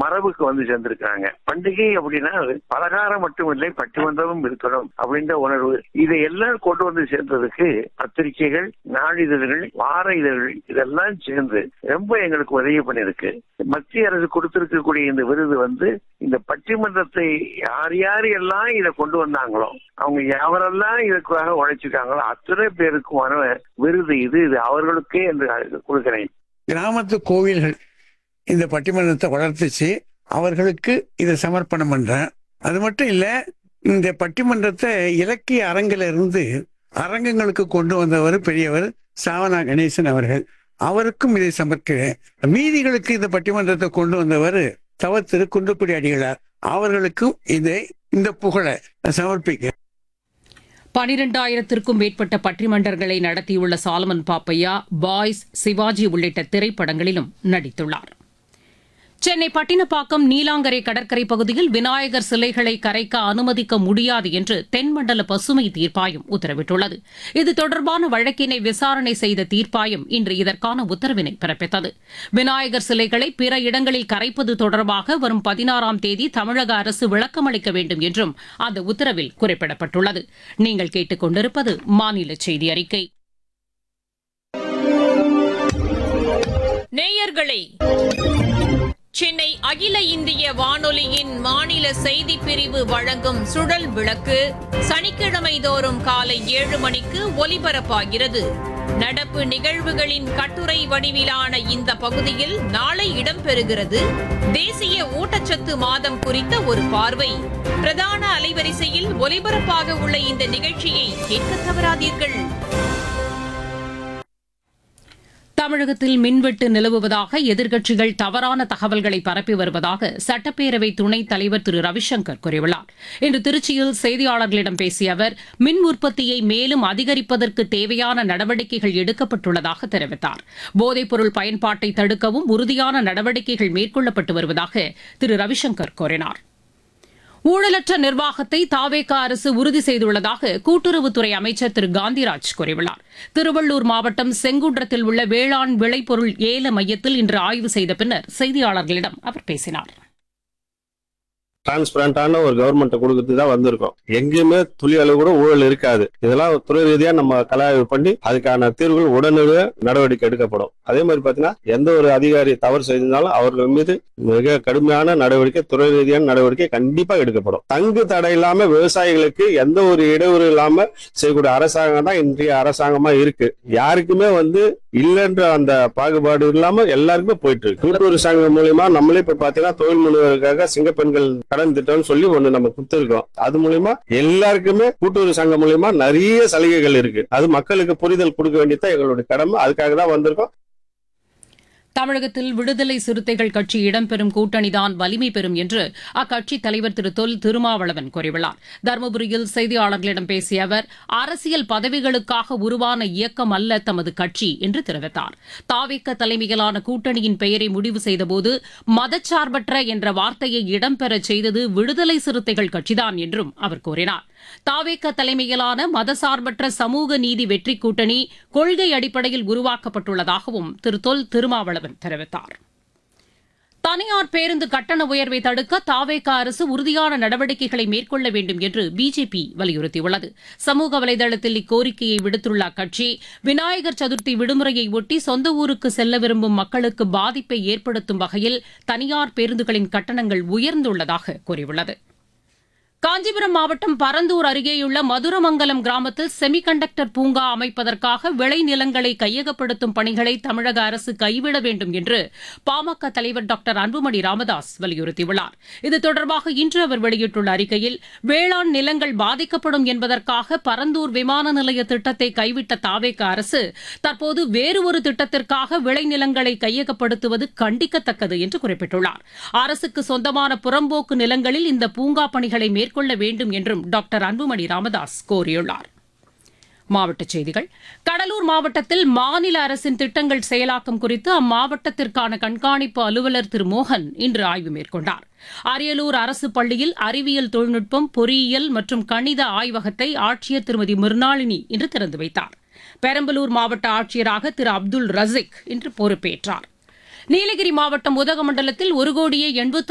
மரபுக்கு வந்து சேர்ந்திருக்காங்க பண்டிகை அப்படின்னா அது பலகாரம் மட்டுமில்லை பட்டிமன்றமும் இருக்கணும் அப்படின்ற உணர்வு இதை எல்லாம் கொண்டு வந்து சேர்ந்ததுக்கு பத்திரிகைகள் நாளிதழ்கள் வார இதழ்கள் இதெல்லாம் சேர்ந்து ரொம்ப எங்களுக்கு உதவி பண்ணிருக்கு மத்திய அரசு கொடுத்திருக்கக்கூடிய இந்த விருது வந்து இந்த பட்டிமன்றத்தை யார் யார் எல்லாம் இதை கொண்டு வந்தாங்களோ அவங்க யாரெல்லாம் இதுக்காக உழைச்சிருக்காங்களோ அத்தனை பேருக்குமான விருது இது இது அவர்களுக்கே என்று கொடுக்கிறேன் கிராமத்து கோவில்கள் இந்த பட்டிமன்றத்தை வளர்த்துச்சு அவர்களுக்கு இதை சமர்ப்பணம் பண்றேன் அது மட்டும் இல்ல இந்த பட்டிமன்றத்தை இலக்கிய அரங்கில இருந்து அரங்கங்களுக்கு கொண்டு வந்தவர் பெரியவர் சாவனா கணேசன் அவர்கள் அவருக்கும் இதை சமர்க்கிறேன் மீதிகளுக்கு இந்த பட்டிமன்றத்தை கொண்டு வந்தவர் தவ திரு குன்றக்குடி அடிகளார் அவர்களுக்கும் இதை இந்த புகழை சமர்ப்பிக்க பனிரெண்டாயிரத்திற்கும் மேற்பட்ட பட்டிமன்றங்களை நடத்தியுள்ள சாலமன் பாப்பையா பாய்ஸ் சிவாஜி உள்ளிட்ட திரைப்படங்களிலும் நடித்துள்ளார் சென்னை பட்டினப்பாக்கம் நீலாங்கரை கடற்கரை பகுதியில் விநாயகர் சிலைகளை கரைக்க அனுமதிக்க முடியாது என்று தென்மண்டல பசுமை தீர்ப்பாயம் உத்தரவிட்டுள்ளது இது தொடர்பான வழக்கினை விசாரணை செய்த தீர்ப்பாயம் இன்று இதற்கான உத்தரவினை பிறப்பித்தது விநாயகர் சிலைகளை பிற இடங்களில் கரைப்பது தொடர்பாக வரும் பதினாறாம் தேதி தமிழக அரசு விளக்கமளிக்க வேண்டும் என்றும் அந்த உத்தரவில் குறிப்பிடப்பட்டுள்ளது நீங்கள் கேட்டுக் கொண்டிருப்பது மாநில செய்தி அறிக்கை நேயர்களே சென்னை அகில இந்திய வானொலியின் மாநில செய்தி பிரிவு வழங்கும் சுழல் விளக்கு சனிக்கிழமை தோறும் காலை ஏழு மணிக்கு ஒலிபரப்பாகிறது நடப்பு நிகழ்வுகளின் கட்டுரை வடிவிலான இந்த பகுதியில் நாளை இடம்பெறுகிறது தேசிய ஊட்டச்சத்து மாதம் குறித்த ஒரு பார்வை பிரதான அலைவரிசையில் ஒலிபரப்பாக உள்ள இந்த நிகழ்ச்சியை கேட்க தவறாதீர்கள் தமிழகத்தில் மின்வெட்டு நிலவுவதாக எதிர்க்கட்சிகள் தவறான தகவல்களை பரப்பி வருவதாக சட்டப்பேரவை துணைத் தலைவர் திரு ரவிசங்கர் கூறியுள்ளார் இன்று திருச்சியில் செய்தியாளர்களிடம் பேசிய அவர் மின் உற்பத்தியை மேலும் அதிகரிப்பதற்கு தேவையான நடவடிக்கைகள் எடுக்கப்பட்டுள்ளதாக தெரிவித்தார் போதைப்பொருள் பயன்பாட்டை தடுக்கவும் உறுதியான நடவடிக்கைகள் மேற்கொள்ளப்பட்டு வருவதாக திரு ரவிசங்கர் கூறினார் ஊழலற்ற நிர்வாகத்தை தாவேக அரசு உறுதி செய்துள்ளதாக கூட்டுறவுத்துறை அமைச்சர் திரு காந்திராஜ் கூறியுள்ளார் திருவள்ளூர் மாவட்டம் செங்குன்றத்தில் உள்ள வேளாண் விளைபொருள் ஏல மையத்தில் இன்று ஆய்வு செய்த பின்னர் செய்தியாளர்களிடம் அவர் பேசினார் டிரான்ஸ்பரண்டான ஒரு கவர்மெண்ட் கொடுக்கறது தான் வந்திருக்கோம் எங்கேயுமே துளி அளவு கூட ஊழல் இருக்காது இதெல்லாம் துறை ரீதியா நம்ம கலாய்வு பண்ணி அதுக்கான தீர்வுகள் உடனடியாக நடவடிக்கை எடுக்கப்படும் அதே மாதிரி பாத்தீங்கன்னா எந்த ஒரு அதிகாரி தவறு செய்திருந்தாலும் அவர்கள் மீது மிக கடுமையான நடவடிக்கை துறை ரீதியான நடவடிக்கை கண்டிப்பா எடுக்கப்படும் தங்கு தடை இல்லாம விவசாயிகளுக்கு எந்த ஒரு இடையூறு இல்லாம செய்யக்கூடிய அரசாங்கம் தான் இன்றைய அரசாங்கமா இருக்கு யாருக்குமே வந்து இல்லைன்ற அந்த பாகுபாடு இல்லாம எல்லாருக்குமே போயிட்டு இருக்கு கூட்டுறவு சங்கம் மூலியமா நம்மளே இப்ப பாத்தீங்கன்னா தொழில் முனைவருக்காக சிங்கப்பெண்கள் கடன் திட்டம்னு சொல்லி ஒண்ணு நம்ம கொடுத்துருக்கோம் அது மூலியமா எல்லாருக்குமே கூட்டுறவு சங்கம் மூலியமா நிறைய சலுகைகள் இருக்கு அது மக்களுக்கு புரிதல் கொடுக்க வேண்டியது எங்களுடைய கடமை அதுக்காக தான் வந்திருக்கோம் தமிழகத்தில் விடுதலை சிறுத்தைகள் கட்சி இடம்பெறும் கூட்டணிதான் வலிமை பெறும் என்று அக்கட்சித் தலைவர் திரு தொல் திருமாவளவன் கூறியுள்ளார் தருமபுரியில் செய்தியாளர்களிடம் பேசிய அவர் அரசியல் பதவிகளுக்காக உருவான இயக்கம் அல்ல தமது கட்சி என்று தெரிவித்தார் தாவிக்க தலைமையிலான கூட்டணியின் பெயரை முடிவு செய்தபோது மதச்சார்பற்ற என்ற வார்த்தையை இடம்பெறச் செய்தது விடுதலை சிறுத்தைகள் கட்சிதான் என்றும் அவர் கூறினார் தாவேக்க தலைமையிலான மதசார்பற்ற சமூக நீதி வெற்றி கூட்டணி கொள்கை அடிப்படையில் உருவாக்கப்பட்டுள்ளதாகவும் திரு தொல் திருமாவளவன் தெரிவித்தார் தனியார் பேருந்து கட்டண உயர்வை தடுக்க தாவேக அரசு உறுதியான நடவடிக்கைகளை மேற்கொள்ள வேண்டும் என்று பிஜேபி வலியுறுத்தியுள்ளது சமூக வலைதளத்தில் இக்கோரிக்கையை விடுத்துள்ள அக்கட்சி விநாயகர் சதுர்த்தி விடுமுறையை ஒட்டி சொந்த ஊருக்கு செல்ல விரும்பும் மக்களுக்கு பாதிப்பை ஏற்படுத்தும் வகையில் தனியார் பேருந்துகளின் கட்டணங்கள் உயர்ந்துள்ளதாக கூறியுள்ளது காஞ்சிபுரம் மாவட்டம் பரந்தூர் அருகேயுள்ள மதுரமங்கலம் கிராமத்தில் செமிகண்டக்டர் பூங்கா அமைப்பதற்காக விளைநிலங்களை கையகப்படுத்தும் பணிகளை தமிழக அரசு கைவிட வேண்டும் என்று பாமக தலைவர் டாக்டர் அன்புமணி ராமதாஸ் வலியுறுத்தியுள்ளார் இது தொடர்பாக இன்று அவர் வெளியிட்டுள்ள அறிக்கையில் வேளாண் நிலங்கள் பாதிக்கப்படும் என்பதற்காக பரந்தூர் விமான நிலைய திட்டத்தை கைவிட்ட தாவேக அரசு தற்போது வேறு ஒரு திட்டத்திற்காக விளைநிலங்களை கையகப்படுத்துவது கண்டிக்கத்தக்கது என்று குறிப்பிட்டுள்ளார் அரசுக்கு சொந்தமான புறம்போக்கு நிலங்களில் இந்த பூங்கா பணிகளை மேற்கொள்ள வேண்டும் என்றும் டாக்டர் அன்புமணி ராமதாஸ் கோரியுள்ளார் மாவட்டச் செய்திகள் கடலூர் மாவட்டத்தில் மாநில அரசின் திட்டங்கள் செயலாக்கம் குறித்து அம்மாவட்டத்திற்கான கண்காணிப்பு அலுவலர் திரு மோகன் இன்று ஆய்வு மேற்கொண்டார் அரியலூர் அரசு பள்ளியில் அறிவியல் தொழில்நுட்பம் பொறியியல் மற்றும் கணித ஆய்வகத்தை ஆட்சியர் திருமதி மிர்னாளினி இன்று திறந்து வைத்தார் பெரம்பலூர் மாவட்ட ஆட்சியராக திரு அப்துல் ரசிக் இன்று பொறுப்பேற்றார் நீலகிரி மாவட்டம் உதகமண்டலத்தில் ஒரு கோடியே எண்பத்து